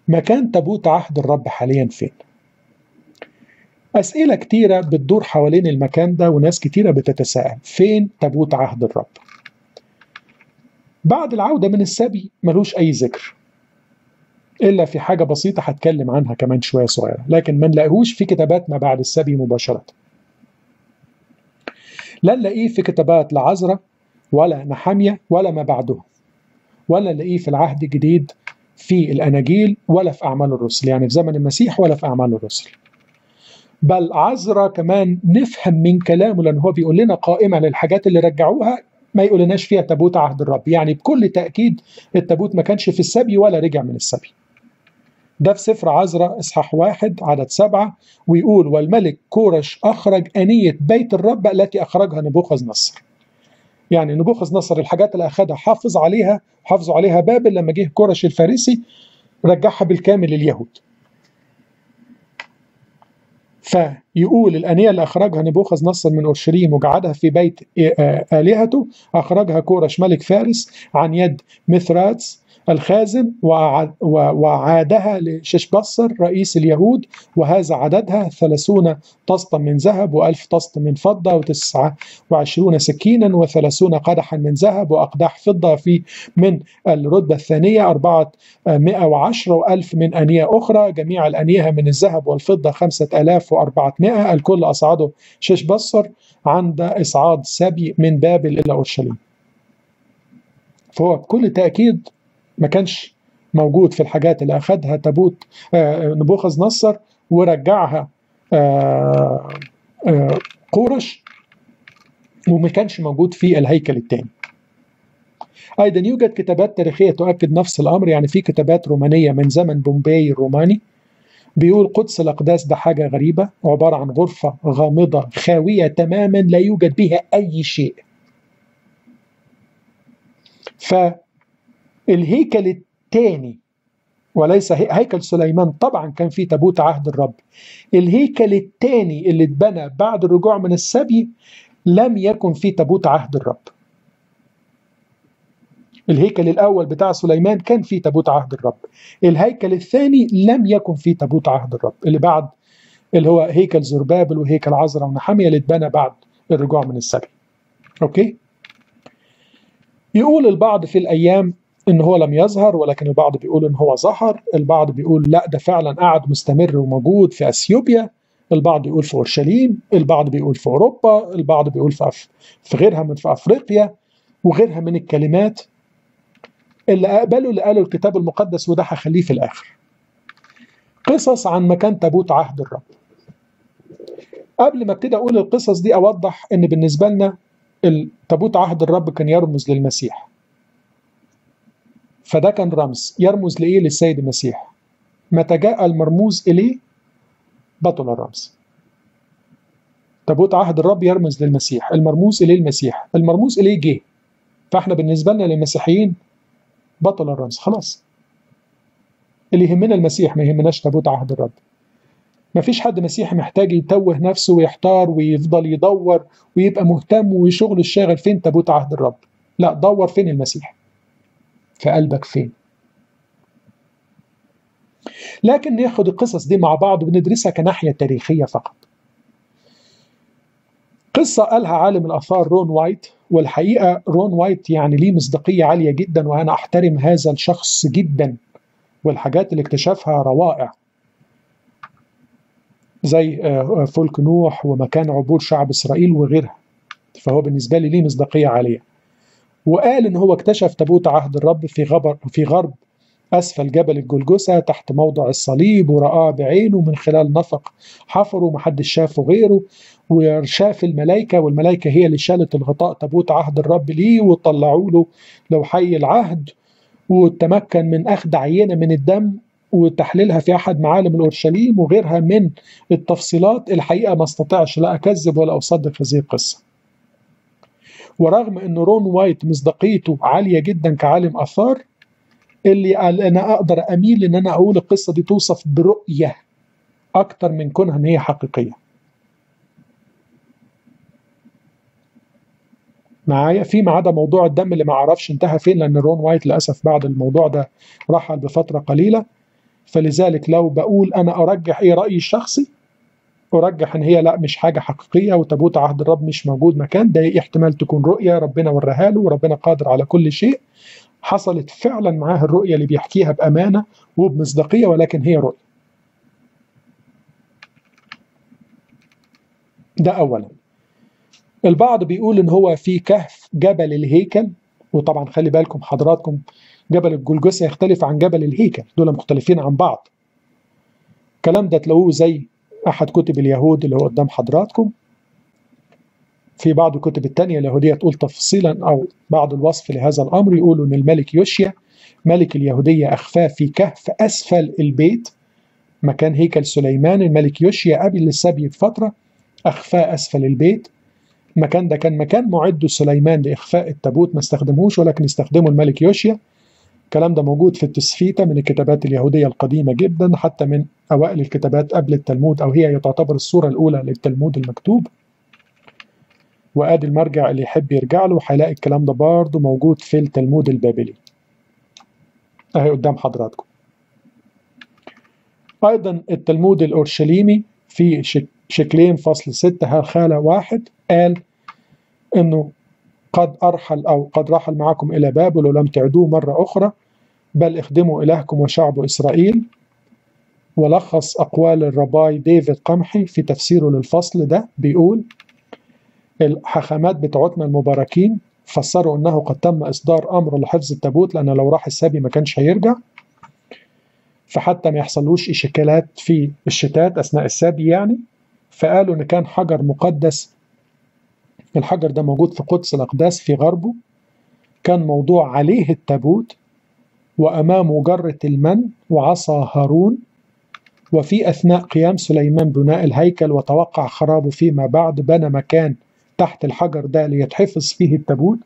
مكان تابوت عهد الرب حاليا فين أسئلة كتيرة بتدور حوالين المكان ده وناس كتيرة بتتساءل فين تابوت عهد الرب بعد العودة من السبي ملوش أي ذكر إلا في حاجة بسيطة هتكلم عنها كمان شوية صغيرة لكن ما نلاقيهوش في كتابات ما بعد السبي مباشرة لا نلاقيه في كتابات لا عزرة ولا نحامية ولا ما بعدهم ولا نلاقيه في العهد الجديد في الأناجيل ولا في أعمال الرسل يعني في زمن المسيح ولا في أعمال الرسل بل عزرا كمان نفهم من كلامه لأن هو بيقول لنا قائمة للحاجات اللي رجعوها ما يقولناش فيها تابوت عهد الرب يعني بكل تأكيد التابوت ما كانش في السبي ولا رجع من السبي ده في سفر عزرا إصحاح واحد عدد سبعة ويقول والملك كورش أخرج أنية بيت الرب التي أخرجها نبوخذ نصر يعني نبوخذ نصر الحاجات اللي أخذها حافظ عليها حافظوا عليها بابل لما جه كورش الفارسي رجعها بالكامل لليهود فيقول الأنية اللي أخرجها نبوخذ نصر من أورشليم وقعدها في بيت آلهته أخرجها كورش ملك فارس عن يد مثراتس الخازن وعادها لششبصر رئيس اليهود وهذا عددها ثلاثون طسطا من ذهب وألف طسط من فضة وتسعة وعشرون سكينا وثلاثون قدحا من ذهب وأقداح فضة في من الرتبة الثانية أربعة مئة وعشرة وألف من أنية أخرى جميع الأنية من الذهب والفضة خمسة ألاف وأربعمائة الكل أصعده ششبصر عند إصعاد سبي من بابل إلى أورشليم فهو بكل تأكيد ما كانش موجود في الحاجات اللي أخذها تابوت نبوخذ نصر ورجعها قورش وما كانش موجود في الهيكل الثاني أيضا يوجد كتابات تاريخية تؤكد نفس الأمر يعني في كتابات رومانية من زمن بومباي الروماني بيقول قدس الأقداس ده حاجة غريبة عبارة عن غرفة غامضة خاوية تماما لا يوجد بها أي شيء فالهيكل الثاني وليس هيكل سليمان طبعا كان فيه تابوت عهد الرب الهيكل الثاني اللي اتبنى بعد الرجوع من السبي لم يكن فيه تابوت عهد الرب الهيكل الأول بتاع سليمان كان فيه تابوت عهد الرب الهيكل الثاني لم يكن فيه تابوت عهد الرب اللي بعد اللي هو هيكل زربابل وهيكل عزرا ونحمية اللي اتبنى بعد الرجوع من السبي أوكي يقول البعض في الأيام ان هو لم يظهر ولكن البعض بيقول ان هو ظهر البعض بيقول لا ده فعلا قعد مستمر وموجود في اثيوبيا البعض يقول في اورشليم البعض بيقول في اوروبا البعض بيقول في أف... في غيرها من في افريقيا وغيرها من الكلمات اللي اقبله اللي قاله الكتاب المقدس وده هخليه في الاخر قصص عن مكان تابوت عهد الرب قبل ما ابتدي اقول القصص دي اوضح ان بالنسبه لنا تابوت عهد الرب كان يرمز للمسيح فده كان رمز يرمز لإيه للسيد المسيح متى جاء المرموز إليه بطل الرمز تابوت عهد الرب يرمز للمسيح المرموز إليه المسيح المرموز إليه جه فإحنا بالنسبة لنا للمسيحيين بطل الرمز خلاص اللي يهمنا المسيح ما يهمناش تابوت عهد الرب ما فيش حد مسيحي محتاج يتوه نفسه ويحتار ويفضل يدور ويبقى مهتم وشغله الشاغل فين تابوت عهد الرب لا دور فين المسيح في قلبك فين لكن ناخد القصص دي مع بعض وندرسها كناحية تاريخية فقط قصة قالها عالم الآثار رون وايت والحقيقة رون وايت يعني ليه مصداقية عالية جدا وأنا أحترم هذا الشخص جدا والحاجات اللي اكتشفها روائع زي فلك نوح ومكان عبور شعب إسرائيل وغيرها فهو بالنسبة لي ليه مصداقية عالية وقال ان هو اكتشف تابوت عهد الرب في غرب في غرب اسفل جبل الجلجسه تحت موضع الصليب ورآه بعينه من خلال نفق حفره محدش شافه غيره وشاف الملائكه والملائكه هي اللي شالت الغطاء تابوت عهد الرب ليه وطلعوا له لوحي العهد وتمكن من اخذ عينه من الدم وتحليلها في احد معالم الاورشليم وغيرها من التفصيلات الحقيقه ما استطيعش لا اكذب ولا اصدق هذه القصه ورغم ان رون وايت مصداقيته عاليه جدا كعالم اثار اللي قال انا اقدر اميل ان انا اقول القصه دي توصف برؤيه اكتر من كونها ان هي حقيقيه معايا فيما عدا موضوع الدم اللي ما اعرفش انتهى فين لان رون وايت للاسف بعد الموضوع ده رحل بفتره قليله فلذلك لو بقول أنا أرجح إيه رأيي الشخصي أرجح إن هي لا مش حاجة حقيقية وتابوت عهد الرب مش موجود مكان ده احتمال تكون رؤية ربنا وراها له وربنا قادر على كل شيء حصلت فعلا معاه الرؤية اللي بيحكيها بأمانة وبمصداقية ولكن هي رؤية ده أولا البعض بيقول إن هو في كهف جبل الهيكل وطبعا خلي بالكم حضراتكم جبل الجلجسة يختلف عن جبل الهيكل دول مختلفين عن بعض الكلام ده تلاقوه زي أحد كتب اليهود اللي هو قدام حضراتكم في بعض الكتب التانية اليهودية تقول تفصيلا أو بعض الوصف لهذا الأمر يقولوا أن الملك يوشيا ملك اليهودية أخفاه في كهف أسفل البيت مكان هيكل سليمان الملك يوشيا قبل السبي بفترة أخفاه أسفل البيت المكان ده كان مكان معد سليمان لإخفاء التابوت ما استخدموش ولكن استخدمه الملك يوشيا الكلام ده موجود في التسفيتة من الكتابات اليهودية القديمة جدا حتى من أوائل الكتابات قبل التلمود أو هي تعتبر الصورة الأولى للتلمود المكتوب وادي المرجع اللي يحب يرجع له هيلاقي الكلام ده برضه موجود في التلمود البابلي اهي قدام حضراتكم ايضا التلمود الاورشليمي في شكلين فصل ستة خالة واحد قال انه قد ارحل او قد رحل معكم الى بابل ولم تعدوه مرة اخرى بل اخدموا الهكم وشعب اسرائيل ولخص اقوال الرباي ديفيد قمحي في تفسيره للفصل ده بيقول الحاخامات بتوعتنا المباركين فسروا انه قد تم اصدار امر لحفظ التابوت لان لو راح السبي ما كانش هيرجع فحتى ما يحصلوش اشكالات في الشتات اثناء السبي يعني فقالوا ان كان حجر مقدس الحجر ده موجود في قدس الاقداس في غربه كان موضوع عليه التابوت وامامه جره المن وعصا هارون وفي اثناء قيام سليمان بناء الهيكل وتوقع خرابه فيما بعد بنى مكان تحت الحجر ده ليتحفظ فيه التابوت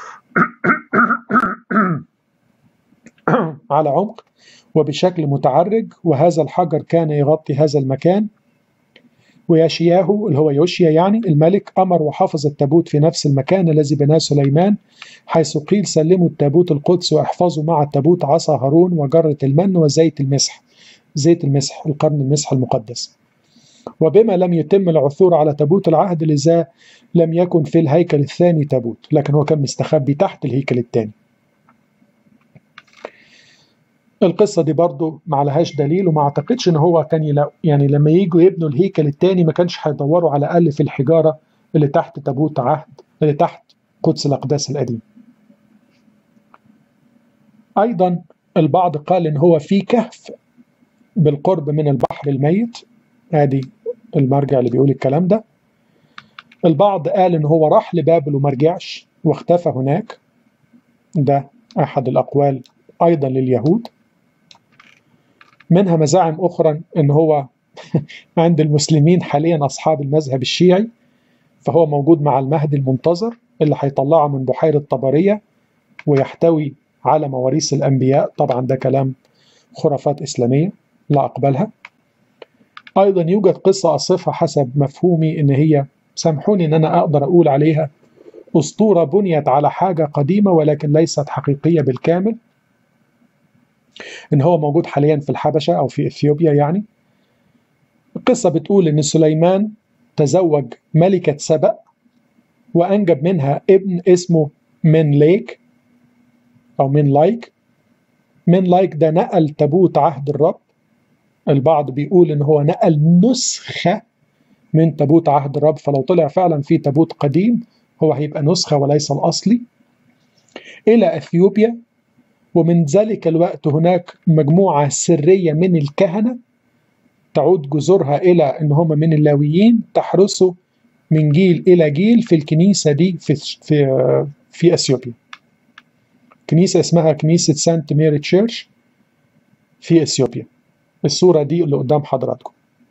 على عمق وبشكل متعرج وهذا الحجر كان يغطي هذا المكان وياشياهو اللي هو يوشيا يعني الملك أمر وحفظ التابوت في نفس المكان الذي بناه سليمان حيث قيل سلموا التابوت القدس واحفظوا مع التابوت عصا هارون وجرة المن وزيت المسح زيت المسح القرن المسح المقدس وبما لم يتم العثور على تابوت العهد لذا لم يكن في الهيكل الثاني تابوت لكن هو كان مستخبي تحت الهيكل الثاني القصة دي برضو ما عليهاش دليل وما اعتقدش ان هو كان يلاقوا يعني لما يجوا يبنوا الهيكل الثاني ما كانش هيدوروا على الاقل في الحجارة اللي تحت تابوت عهد اللي تحت قدس الاقداس القديم ايضا البعض قال ان هو في كهف بالقرب من البحر الميت ادي المرجع اللي بيقول الكلام ده البعض قال ان هو راح لبابل وما رجعش واختفى هناك ده احد الاقوال ايضا لليهود منها مزاعم اخرى ان هو عند المسلمين حاليا اصحاب المذهب الشيعي فهو موجود مع المهدي المنتظر اللي هيطلعه من بحيرة طبرية ويحتوي على مواريث الأنبياء طبعا ده كلام خرافات إسلامية لا أقبلها أيضا يوجد قصة أصفها حسب مفهومي إن هي سامحوني إن أنا أقدر أقول عليها أسطورة بنيت على حاجة قديمة ولكن ليست حقيقية بالكامل إن هو موجود حاليا في الحبشة أو في إثيوبيا يعني القصة بتقول إن سليمان تزوج ملكة سبأ وأنجب منها ابن اسمه من ليك أو من لايك من لايك ده نقل تابوت عهد الرب البعض بيقول إن هو نقل نسخة من تابوت عهد الرب فلو طلع فعلا في تابوت قديم هو هيبقى نسخة وليس الأصلي إلى أثيوبيا ومن ذلك الوقت هناك مجموعة سرية من الكهنة تعود جذورها إلى أن هم من اللاويين تحرسوا من جيل إلى جيل في الكنيسة دي في في في أثيوبيا. كنيسة اسمها كنيسة سانت ميري تشيرش في أثيوبيا. الصورة دي اللي قدام حضراتكم.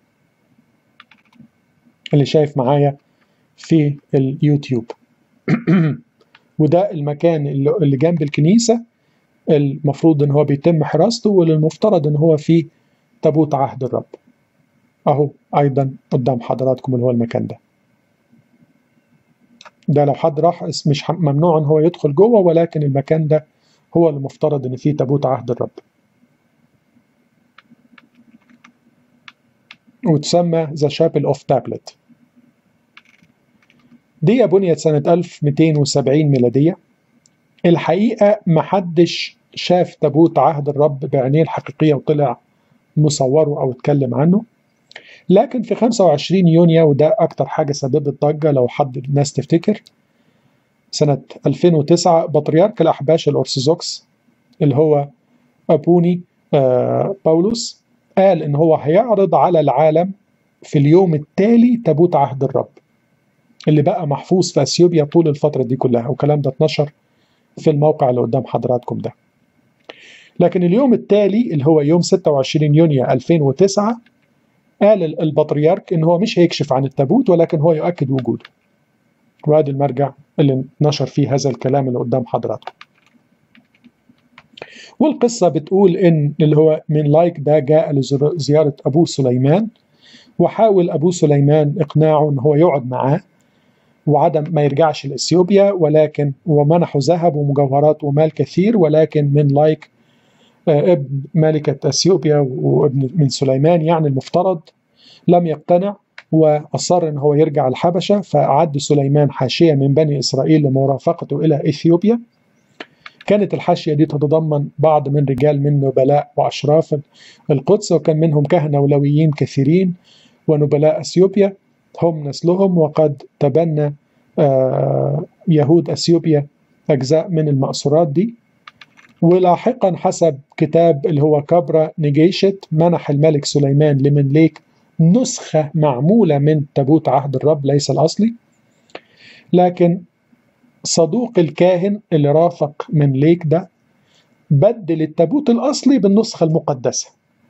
اللي شايف معايا في اليوتيوب. وده المكان اللي جنب الكنيسة المفروض ان هو بيتم حراسته والمفترض ان هو فيه تابوت عهد الرب اهو ايضا قدام حضراتكم اللي هو المكان ده ده لو حد راح مش ممنوع ان هو يدخل جوه ولكن المكان ده هو المفترض ان فيه تابوت عهد الرب وتسمى ذا شابل اوف تابلت دي بنيت سنة 1270 ميلادية الحقيقة محدش شاف تابوت عهد الرب بعينيه الحقيقية وطلع مصوره أو اتكلم عنه لكن في 25 يونيو وده أكتر حاجة سببت ضجة لو حد الناس تفتكر سنة 2009 بطريرك الأحباش الأرثوذكس اللي هو أبوني آه باولوس قال إن هو هيعرض على العالم في اليوم التالي تابوت عهد الرب اللي بقى محفوظ في اثيوبيا طول الفتره دي كلها والكلام ده اتنشر في الموقع اللي قدام حضراتكم ده لكن اليوم التالي اللي هو يوم 26 يونيو 2009 قال البطريرك ان هو مش هيكشف عن التابوت ولكن هو يؤكد وجوده وادي المرجع اللي نشر فيه هذا الكلام اللي قدام حضراتكم والقصة بتقول إن اللي هو من لايك ده جاء لزيارة أبوه سليمان وحاول أبوه سليمان إقناعه إن هو يقعد معاه وعدم ما يرجعش لاثيوبيا ولكن ومنحوا ذهب ومجوهرات ومال كثير ولكن من لايك ابن ملكة اثيوبيا وابن من سليمان يعني المفترض لم يقتنع واصر ان هو يرجع الحبشه فاعد سليمان حاشيه من بني اسرائيل لمرافقته الى اثيوبيا كانت الحاشيه دي تتضمن بعض من رجال من نبلاء واشراف القدس وكان منهم كهنه ولويين كثيرين ونبلاء اثيوبيا هم نسلهم وقد تبنى آه يهود اثيوبيا اجزاء من المأسورات دي ولاحقا حسب كتاب اللي هو كبرى نجيشت منح الملك سليمان لمنليك نسخة معمولة من تابوت عهد الرب ليس الأصلي لكن صدوق الكاهن اللي رافق منليك ده بدل التابوت الأصلي بالنسخة المقدسة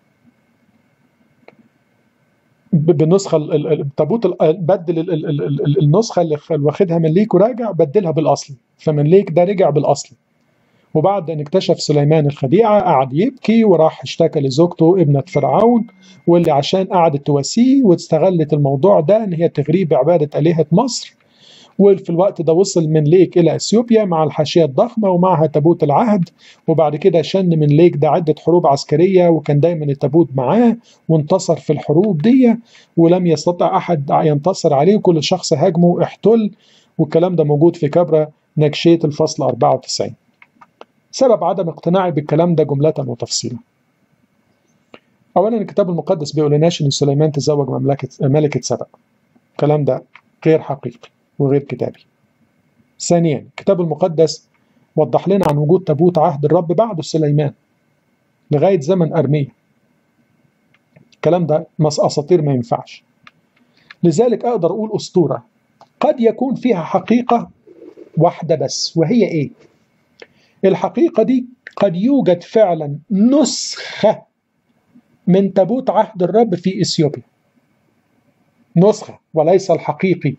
بالنسخه التابوت بدل النسخه اللي واخدها من ليك وراجع بدلها بالاصلي فمن ليك ده رجع بالاصلي وبعد ان اكتشف سليمان الخديعه قعد يبكي وراح اشتكى لزوجته ابنه فرعون واللي عشان قعدت تواسيه واستغلت الموضوع ده ان هي تغريه بعباده الهه مصر وفي الوقت ده وصل من ليك إلى أثيوبيا مع الحاشية الضخمة ومعها تابوت العهد وبعد كده شن من ليك ده عدة حروب عسكرية وكان دايما التابوت معاه وانتصر في الحروب دي ولم يستطع أحد ينتصر عليه وكل شخص هاجمه احتل والكلام ده موجود في كبرى نكشيت الفصل 94 سبب عدم اقتناعي بالكلام ده جملة وتفصيلا أولا الكتاب المقدس بيقول لناش إن سليمان تزوج مملكة ملكة سبأ الكلام ده غير حقيقي وغير كتابي ثانيا الكتاب المقدس وضح لنا عن وجود تابوت عهد الرب بعد سليمان لغاية زمن أرمية الكلام ده أساطير ما ينفعش لذلك أقدر أقول أسطورة قد يكون فيها حقيقة واحدة بس وهي إيه؟ الحقيقة دي قد يوجد فعلا نسخة من تابوت عهد الرب في إثيوبيا نسخة وليس الحقيقي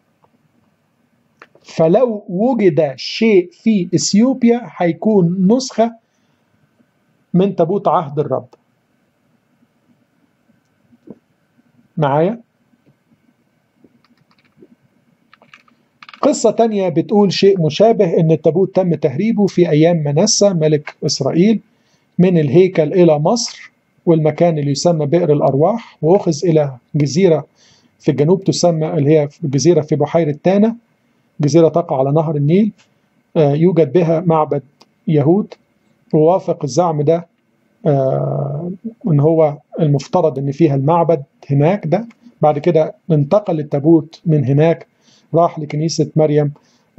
فلو وجد شيء في اثيوبيا هيكون نسخه من تابوت عهد الرب معايا قصة تانية بتقول شيء مشابه ان التابوت تم تهريبه في ايام منسى ملك اسرائيل من الهيكل الى مصر والمكان اللي يسمى بئر الارواح واخذ الى جزيرة في الجنوب تسمى اللي هي جزيرة في بحيرة تانا جزيرة تقع على نهر النيل يوجد بها معبد يهود ووافق الزعم ده ان هو المفترض ان فيها المعبد هناك ده بعد كده انتقل التابوت من هناك راح لكنيسة مريم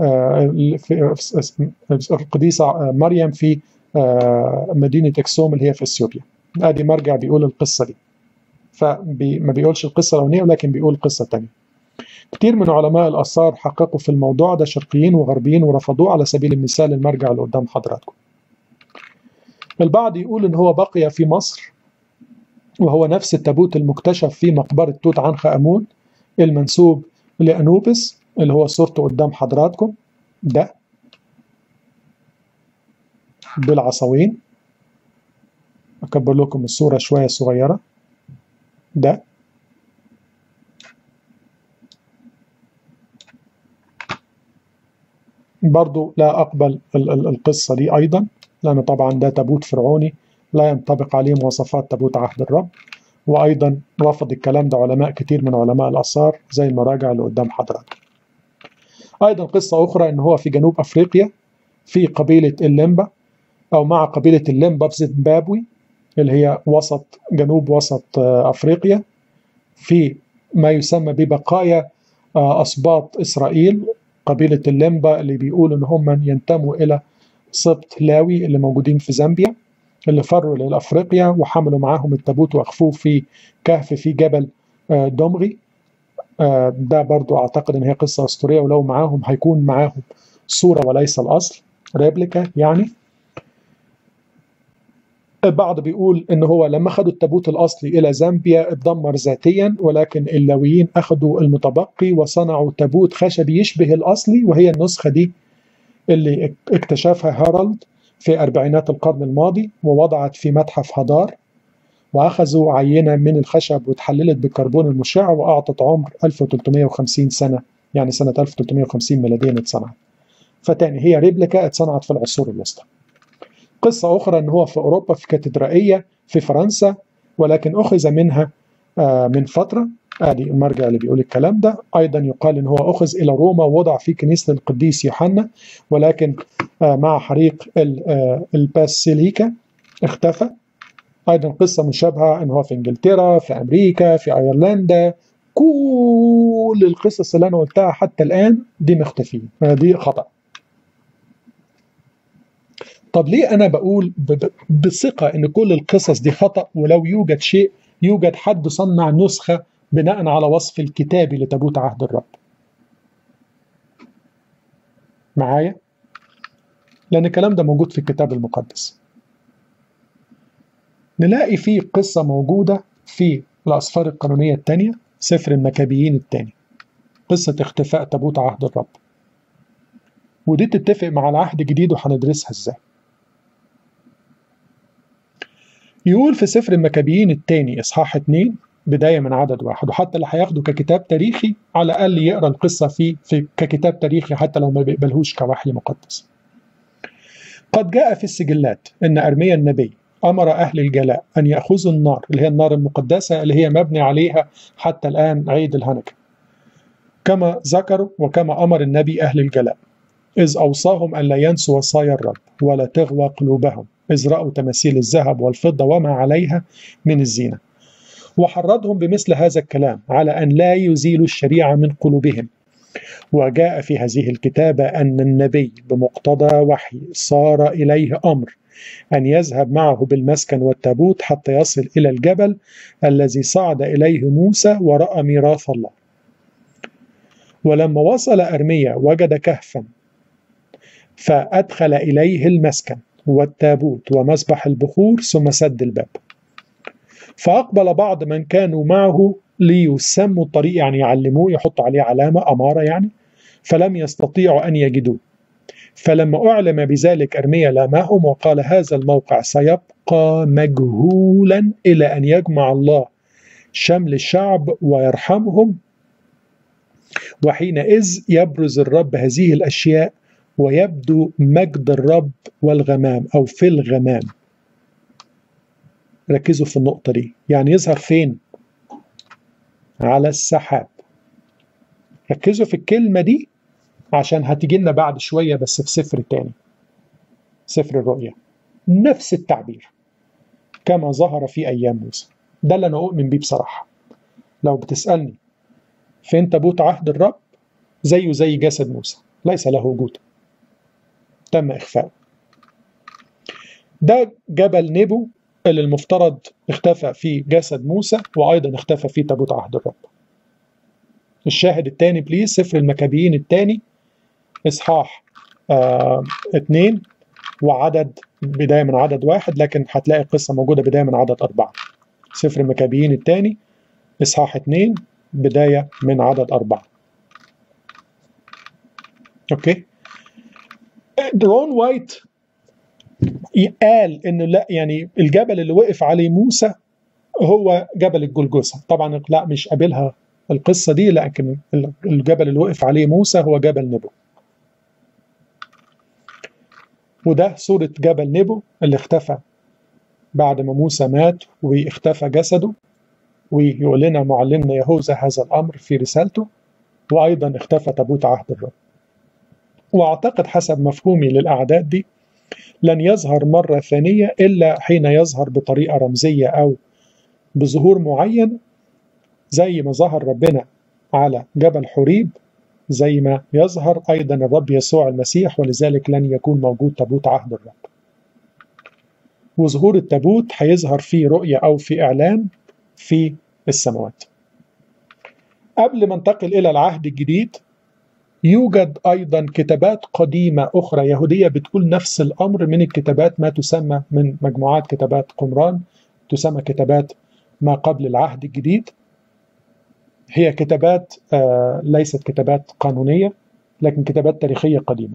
القديسة مريم في مدينة اكسوم اللي هي في اثيوبيا ادي مرجع بيقول القصة دي فما بيقولش القصة الأولانية ولكن بيقول قصة تانية كتير من علماء الآثار حققوا في الموضوع ده شرقيين وغربيين ورفضوه على سبيل المثال المرجع اللي قدام حضراتكم البعض يقول إن هو بقي في مصر وهو نفس التابوت المكتشف في مقبرة توت عنخ آمون المنسوب لأنوبس اللي هو صورته قدام حضراتكم ده بالعصوين أكبر لكم الصورة شوية صغيرة ده برضو لا أقبل القصة دي أيضا لأن طبعا ده تابوت فرعوني لا ينطبق عليه مواصفات تابوت عهد الرب وأيضا رفض الكلام ده علماء كتير من علماء الآثار زي المراجع اللي قدام حضرتك أيضا قصة أخرى إن هو في جنوب أفريقيا في قبيلة الليمبا أو مع قبيلة الليمبا في زيمبابوي اللي هي وسط جنوب وسط أفريقيا في ما يسمى ببقايا أسباط إسرائيل قبيلة الليمبا اللي بيقول إن هم ينتموا إلى سبط لاوي اللي موجودين في زامبيا اللي فروا لأفريقيا وحملوا معاهم التابوت وأخفوه في كهف في جبل دومغي ده برضو أعتقد إن هي قصة أسطورية ولو معاهم هيكون معاهم صورة وليس الأصل ريبليكا يعني البعض بيقول ان هو لما خدوا التابوت الاصلي الى زامبيا اتدمر ذاتيا ولكن اللاويين اخذوا المتبقي وصنعوا تابوت خشبي يشبه الاصلي وهي النسخه دي اللي اكتشفها هارالد في اربعينات القرن الماضي ووضعت في متحف هدار واخذوا عينه من الخشب واتحللت بالكربون المشع واعطت عمر 1350 سنه يعني سنه 1350 ميلاديا اتصنعت فتاني هي ريبليكا اتصنعت في العصور الوسطى قصة أخرى أن هو في أوروبا في كاتدرائية في فرنسا ولكن أخذ منها من فترة ادي المرجع اللي بيقول الكلام ده ايضا يقال ان هو اخذ الى روما ووضع في كنيسه القديس يوحنا ولكن مع حريق الباسيليكا اختفى ايضا قصه مشابهه ان هو في انجلترا في امريكا في ايرلندا كل القصص اللي انا قلتها حتى الان دي مختفيه دي خطأ طب ليه انا بقول بثقه ان كل القصص دي خطا ولو يوجد شيء يوجد حد صنع نسخه بناء على وصف الكتابي لتابوت عهد الرب معايا لان الكلام ده موجود في الكتاب المقدس نلاقي فيه قصه موجوده في الاسفار القانونيه الثانيه سفر المكابيين الثاني قصه اختفاء تابوت عهد الرب ودي تتفق مع العهد الجديد وهندرسها ازاي يقول في سفر المكابيين الثاني اصحاح 2 بدايه من عدد واحد وحتى اللي هياخده ككتاب تاريخي على الاقل يقرا القصه فيه في ككتاب تاريخي حتى لو ما بيقبلهوش كوحي مقدس. قد جاء في السجلات ان ارميا النبي امر اهل الجلاء ان ياخذوا النار اللي هي النار المقدسه اللي هي مبني عليها حتى الان عيد الهنكه. كما ذكروا وكما امر النبي اهل الجلاء إذ أوصاهم أن لا ينسوا وصايا الرب ولا تغوى قلوبهم إذ رأوا تماثيل الذهب والفضة وما عليها من الزينة وحرضهم بمثل هذا الكلام على أن لا يزيلوا الشريعة من قلوبهم وجاء في هذه الكتابة أن النبي بمقتضى وحي صار إليه أمر أن يذهب معه بالمسكن والتابوت حتى يصل إلى الجبل الذي صعد إليه موسى ورأى ميراث الله ولما وصل أرميا وجد كهفا فأدخل إليه المسكن والتابوت ومسبح البخور ثم سد الباب فأقبل بعض من كانوا معه ليسموا الطريق يعني يعلموه يحطوا عليه علامة أمارة يعني فلم يستطيعوا أن يجدوه فلما أعلم بذلك أرميا لامهم وقال هذا الموقع سيبقى مجهولا إلى أن يجمع الله شمل الشعب ويرحمهم وحينئذ يبرز الرب هذه الأشياء ويبدو مجد الرب والغمام أو في الغمام ركزوا في النقطة دي يعني يظهر فين على السحاب ركزوا في الكلمة دي عشان هتيجي لنا بعد شوية بس في سفر تاني سفر الرؤيا نفس التعبير كما ظهر في أيام موسى ده اللي أنا أؤمن بيه بصراحة لو بتسألني فين تابوت عهد الرب زيه زي جسد موسى ليس له وجود تم إخفاء ده جبل نيبو اللي المفترض اختفى في جسد موسى وأيضا اختفى في تابوت عهد الرب الشاهد الثاني بليز سفر المكابيين الثاني إصحاح آه اتنين وعدد بداية من عدد واحد لكن هتلاقي القصة موجودة بداية من عدد أربعة سفر المكابيين الثاني إصحاح اتنين بداية من عدد أربعة أوكي درون وايت قال انه لا يعني الجبل اللي وقف عليه موسى هو جبل الجلجثه طبعا لا مش قابلها القصه دي لكن الجبل اللي وقف عليه موسى هو جبل نبو وده صورة جبل نبو اللي اختفى بعد ما موسى مات واختفى جسده ويقول لنا معلمنا يهوذا هذا الأمر في رسالته وأيضا اختفى تابوت عهد الرب وأعتقد حسب مفهومي للأعداد دي لن يظهر مرة ثانية إلا حين يظهر بطريقة رمزية أو بظهور معين زي ما ظهر ربنا على جبل حريب زي ما يظهر أيضا الرب يسوع المسيح ولذلك لن يكون موجود تابوت عهد الرب وظهور التابوت هيظهر في رؤية أو في إعلان في السماوات قبل ما انتقل إلى العهد الجديد يوجد أيضا كتابات قديمة أخرى يهودية بتقول نفس الأمر من الكتابات ما تسمى من مجموعات كتابات قمران تسمى كتابات ما قبل العهد الجديد هي كتابات آه ليست كتابات قانونية لكن كتابات تاريخية قديمة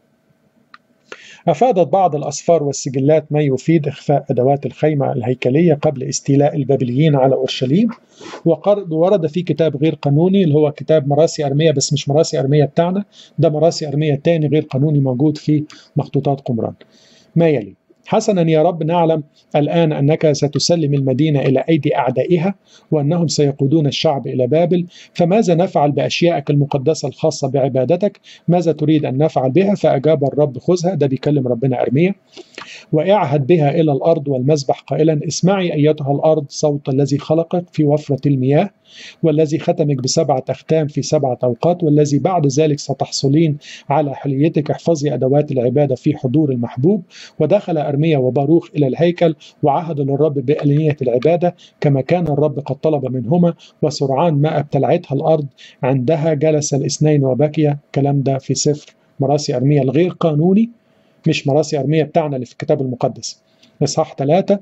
أفادت بعض الأسفار والسجلات ما يفيد إخفاء أدوات الخيمة الهيكلية قبل استيلاء البابليين على أورشليم وورد في كتاب غير قانوني اللي هو كتاب مراسي أرمية بس مش مراسي أرمية بتاعنا ده مراسي أرمية تاني غير قانوني موجود في مخطوطات قمران ما يلي حسنا يا رب نعلم الآن أنك ستسلم المدينة إلى أيدي أعدائها وأنهم سيقودون الشعب إلى بابل فماذا نفعل بأشيائك المقدسة الخاصة بعبادتك ماذا تريد أن نفعل بها فأجاب الرب خذها ده بيكلم ربنا أرمية وإعهد بها إلى الأرض والمذبح قائلا اسمعي أيتها الأرض صوت الذي خلقك في وفرة المياه والذي ختمك بسبعة أختام في سبعة أوقات والذي بعد ذلك ستحصلين على حليتك احفظي أدوات العبادة في حضور المحبوب ودخل أرميا وباروخ إلى الهيكل وعهد للرب بآلية العبادة كما كان الرب قد طلب منهما وسرعان ما ابتلعتها الأرض عندها جلس الاثنين وبكيا كلام ده في سفر مراسي أرميا الغير قانوني مش مراسي أرميا بتاعنا اللي في الكتاب المقدس إصحاح ثلاثة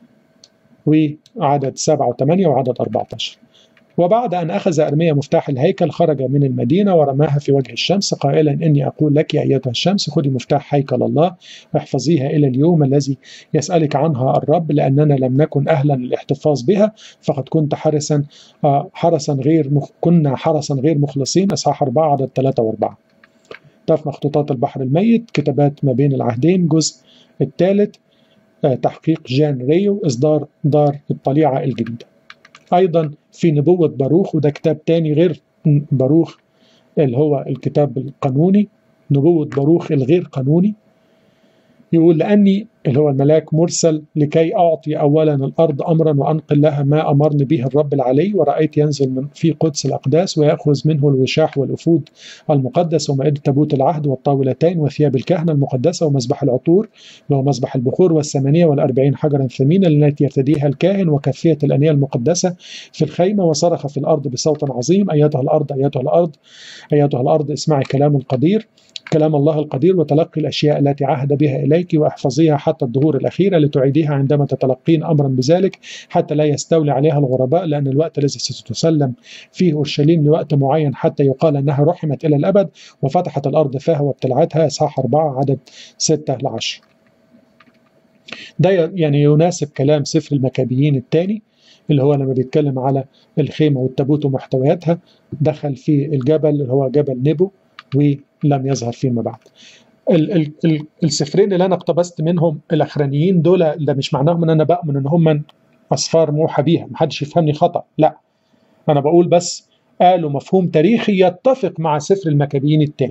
وعدد سبعة وثمانية وعدد 14 وبعد أن أخذ أرميا مفتاح الهيكل خرج من المدينة ورماها في وجه الشمس قائلا إني أقول لك يا أيتها الشمس خذي مفتاح هيكل الله واحفظيها إلى اليوم الذي يسألك عنها الرب لأننا لم نكن أهلا للاحتفاظ بها فقد كنت حرسا حرسا غير مخ... كنا حرسا غير مخلصين إصحاح 4 عدد 3 و4 ده في مخطوطات البحر الميت كتابات ما بين العهدين جزء الثالث تحقيق جان ريو إصدار دار الطليعة الجديدة أيضا في نبوة باروخ وده كتاب تاني غير باروخ اللي هو الكتاب القانوني نبوة باروخ الغير قانوني يقول لأني اللي هو الملاك مرسل لكي أعطي أولا الأرض أمرا وأنقل لها ما أمرني به الرب العلي ورأيت ينزل من في قدس الأقداس ويأخذ منه الوشاح والأفود المقدس ومائدة تابوت العهد والطاولتين وثياب الكهنة المقدسة ومذبح العطور اللي هو مذبح البخور والثمانية والأربعين حجرا ثمينا التي يرتديها الكاهن وكفية الأنية المقدسة في الخيمة وصرخ في الأرض بصوت عظيم أيتها الأرض أيتها الأرض أيتها الأرض اسمعي كلام القدير كلام الله القدير وتلقي الأشياء التي عهد بها إليك واحفظيها حتى الظهور الأخيرة لتعيديها عندما تتلقين أمرا بذلك حتى لا يستولي عليها الغرباء لأن الوقت الذي ستسلم فيه أورشليم لوقت معين حتى يقال أنها رحمت إلى الأبد وفتحت الأرض فيها وابتلعتها إصحاح 4 عدد 6 ل 10 ده يعني يناسب كلام سفر المكابيين الثاني اللي هو لما بيتكلم على الخيمة والتابوت ومحتوياتها دخل في الجبل اللي هو جبل نبو ولم يظهر فيما بعد ال ال ال السفرين اللي انا اقتبست منهم الاخرانيين دول ده مش معناهم ان انا بامن ان هم اسفار موحى بيها محدش يفهمني خطا لا انا بقول بس قالوا مفهوم تاريخي يتفق مع سفر المكابيين الثاني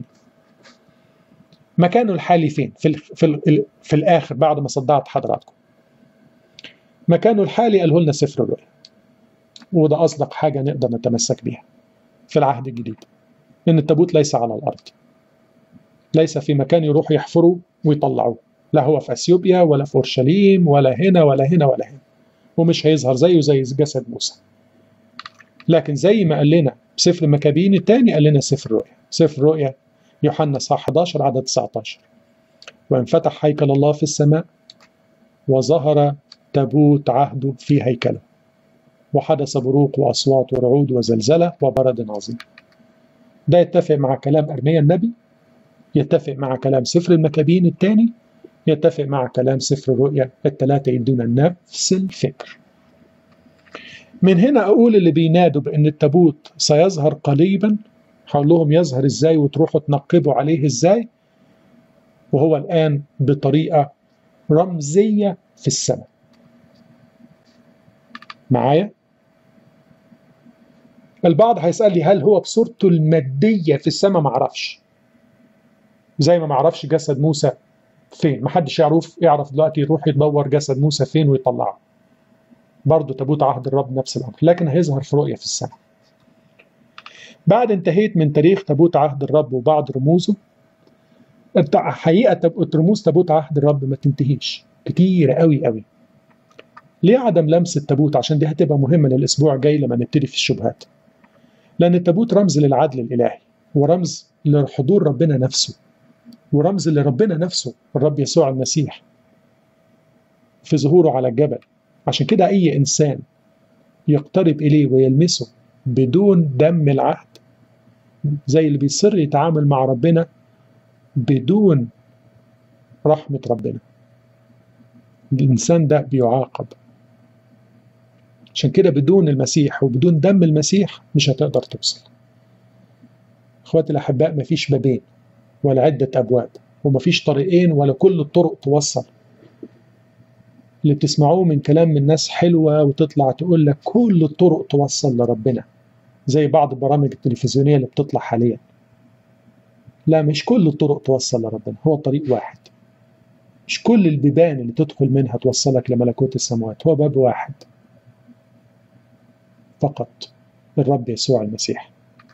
مكانه الحالي فين في ال في, ال في الاخر بعد ما صدعت حضراتكم مكانه الحالي قاله لنا سفر الرؤيا وده اصدق حاجه نقدر نتمسك بيها في العهد الجديد ان التابوت ليس على الارض ليس في مكان يروحوا يحفروا ويطلعوه لا هو في اثيوبيا ولا في اورشليم ولا هنا ولا هنا ولا هنا ومش هيظهر زيه زي جسد موسى لكن زي ما قال لنا سفر المكابين الثاني قال لنا سفر الرؤيا سفر الرؤيا يوحنا صح 11 عدد 19 وانفتح هيكل الله في السماء وظهر تابوت عهده في هيكله وحدث بروق واصوات ورعود وزلزله وبرد عظيم ده يتفق مع كلام ارميا النبي يتفق مع كلام سفر المكابين الثاني يتفق مع كلام سفر الرؤيا الثلاثة يدون نفس الفكر من هنا أقول اللي بينادوا بأن التابوت سيظهر قريبا هقول لهم يظهر إزاي وتروحوا تنقبوا عليه إزاي وهو الآن بطريقة رمزية في السماء معايا البعض هيسأل لي هل هو بصورته المادية في السماء ما اعرفش زي ما ما اعرفش جسد موسى فين محدش يعرف يعرف دلوقتي يروح يدور جسد موسى فين ويطلعه برضه تابوت عهد الرب نفس الامر لكن هيظهر في رؤيه في السماء بعد انتهيت من تاريخ تابوت عهد الرب وبعض رموزه حقيقه رموز تابوت عهد الرب ما تنتهيش كتير قوي قوي ليه عدم لمس التابوت عشان دي هتبقى مهمه للاسبوع الجاي لما نبتدي في الشبهات لان التابوت رمز للعدل الالهي ورمز لحضور ربنا نفسه ورمز لربنا نفسه الرب يسوع المسيح في ظهوره على الجبل عشان كده أي إنسان يقترب إليه ويلمسه بدون دم العهد زي اللي بيصر يتعامل مع ربنا بدون رحمة ربنا الإنسان ده بيعاقب عشان كده بدون المسيح وبدون دم المسيح مش هتقدر توصل اخواتي الأحباء مفيش بابين ولا عدة أبواب ومفيش طريقين ولا كل الطرق توصل اللي بتسمعوه من كلام من ناس حلوة وتطلع تقول لك كل الطرق توصل لربنا زي بعض البرامج التلفزيونية اللي بتطلع حاليا لا مش كل الطرق توصل لربنا هو طريق واحد مش كل البيبان اللي تدخل منها توصلك لملكوت السماوات هو باب واحد فقط الرب يسوع المسيح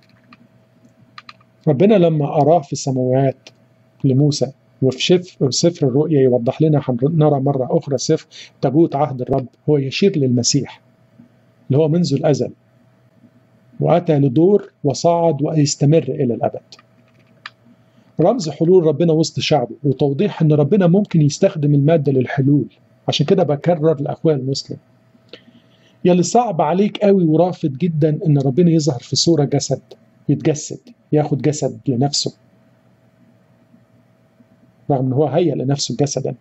ربنا لما أراه في السماوات لموسى وفي شف سفر الرؤيا يوضح لنا نرى مرة أخرى سفر تابوت عهد الرب هو يشير للمسيح اللي هو منذ الأزل وأتى لدور وصعد ويستمر إلى الأبد رمز حلول ربنا وسط شعبه وتوضيح أن ربنا ممكن يستخدم المادة للحلول عشان كده بكرر لأخويا المسلم يلي صعب عليك قوي ورافض جدا ان ربنا يظهر في صورة جسد يتجسد ياخد جسد لنفسه رغم ان هو هيأ لنفسه جسدا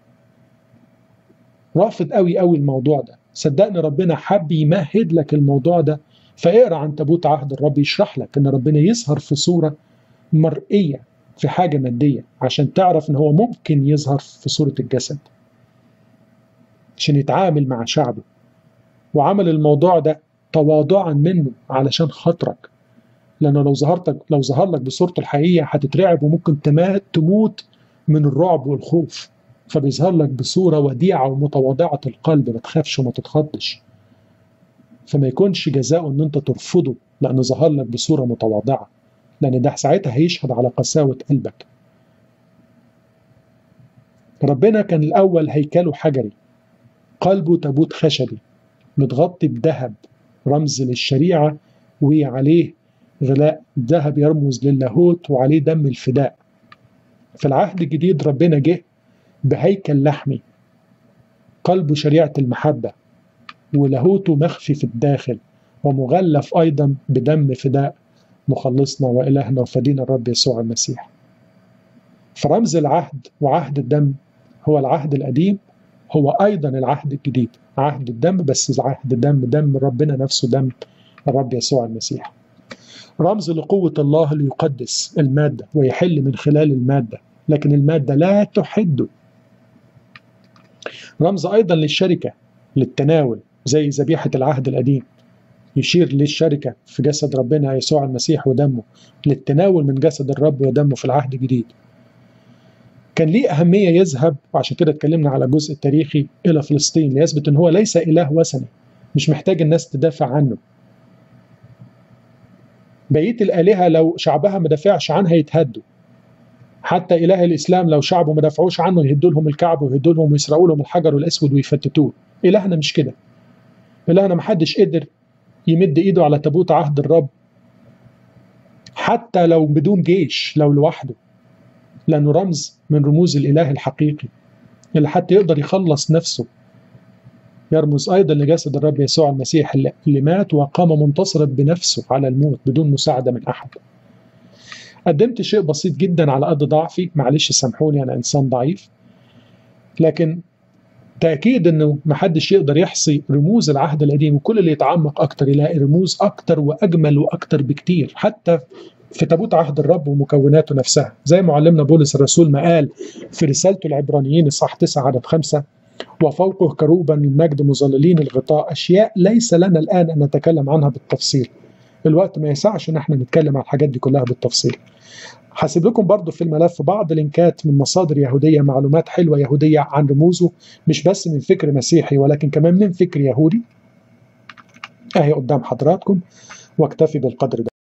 رافض قوي قوي الموضوع ده صدقني ربنا حب يمهد لك الموضوع ده فاقرا عن تابوت عهد الرب يشرح لك ان ربنا يظهر في صورة مرئية في حاجة مادية عشان تعرف ان هو ممكن يظهر في صورة الجسد عشان يتعامل مع شعبه وعمل الموضوع ده تواضعا منه علشان خاطرك لانه لو ظهرتك لو ظهر لك بصورته الحقيقيه هتترعب وممكن تموت من الرعب والخوف فبيظهر لك بصوره وديعه ومتواضعه القلب ما تخافش وما تتخضش فما يكونش جزاؤه ان انت ترفضه لانه ظهر لك بصوره متواضعه لان ده ساعتها هيشهد على قساوه قلبك ربنا كان الاول هيكله حجري قلبه تابوت خشبي متغطي بذهب رمز للشريعة وعليه غلاء ذهب يرمز للاهوت وعليه دم الفداء في العهد الجديد ربنا جه بهيكل لحمي قلبه شريعة المحبة ولاهوته مخفي في الداخل ومغلف أيضا بدم فداء مخلصنا وإلهنا وفدينا الرب يسوع المسيح فرمز العهد وعهد الدم هو العهد القديم هو أيضا العهد الجديد عهد الدم بس عهد الدم دم ربنا نفسه دم الرب يسوع المسيح رمز لقوة الله ليقدس المادة ويحل من خلال المادة لكن المادة لا تحد رمز أيضا للشركة للتناول زي ذبيحة العهد القديم يشير للشركة في جسد ربنا يسوع المسيح ودمه للتناول من جسد الرب ودمه في العهد الجديد كان ليه أهمية يذهب وعشان كده اتكلمنا على الجزء التاريخي إلى فلسطين ليثبت إن هو ليس إله وثني مش محتاج الناس تدافع عنه بقية الآلهة لو شعبها ما دافعش عنها يتهدوا حتى إله الإسلام لو شعبه ما دافعوش عنه يهدوا لهم الكعب ويهدوا لهم ويسرقوا لهم الحجر الأسود ويفتتوه إلهنا مش كده إلهنا ما حدش قدر يمد إيده على تابوت عهد الرب حتى لو بدون جيش لو لوحده لأنه رمز من رموز الإله الحقيقي اللي حتى يقدر يخلص نفسه يرمز أيضا لجسد الرب يسوع المسيح اللي مات وقام منتصرا بنفسه على الموت بدون مساعدة من أحد قدمت شيء بسيط جدا على قد ضعفي معلش سامحوني أنا إنسان ضعيف لكن تأكيد أنه محدش يقدر يحصي رموز العهد القديم وكل اللي يتعمق أكتر يلاقي رموز أكتر وأجمل وأكتر بكتير حتى في تابوت عهد الرب ومكوناته نفسها زي معلمنا بولس الرسول ما قال في رسالته العبرانيين اصحاح 9 عدد 5 وفوقه كروبا المجد مظللين الغطاء أشياء ليس لنا الآن أن نتكلم عنها بالتفصيل الوقت ما يسعش ان احنا نتكلم عن الحاجات دي كلها بالتفصيل هسيب لكم برضو في الملف بعض لينكات من مصادر يهودية معلومات حلوة يهودية عن رموزه مش بس من فكر مسيحي ولكن كمان من فكر يهودي اهي قدام حضراتكم واكتفي بالقدر ده